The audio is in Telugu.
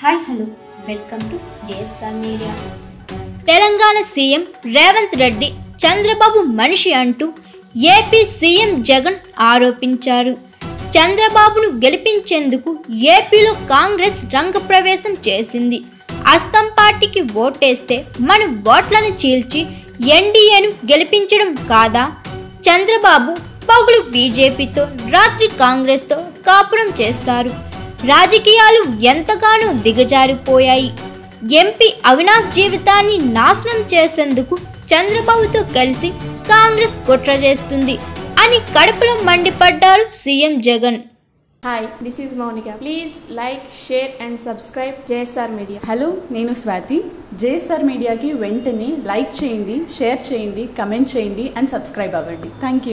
hi hello welcome to JSR media Telangana CM Revanth Reddy Chandrababu మనిషి అంటూ ఏపీ సీఎం జగన్ ఆరోపించారు చంద్రబాబును గెలిపించేందుకు ఏపీలో కాంగ్రెస్ రంగప్రవేశం చేసింది అస్తం పార్టీకి ఓటేస్తే మన ఓట్లను చీల్చి ఎన్డీఏను గెలిపించడం కాదా చంద్రబాబు పగులు బీజేపీతో రాత్రి కాంగ్రెస్తో కాపురం చేస్తారు రాజకీయాలు ఎంతగానో దిగజారిపోయాయి ఎంపీ అవినాష్ జీవితాన్ని నాశనం చేసేందుకు చంద్రబాబుతో కలిసి కాంగ్రెస్ కుట్ర చేస్తుంది అని కడుపులో మండిపడ్డారు CM Jagan hi this is Mounika please like share and subscribe JSR media hello నేను స్వాతి జేఎస్ఆర్ మీడియాకి వెంటనే లైక్ చేయండి షేర్ చేయండి కమెంట్ చేయండి అండ్ సబ్స్క్రైబ్ అవ్వండి థ్యాంక్ యూ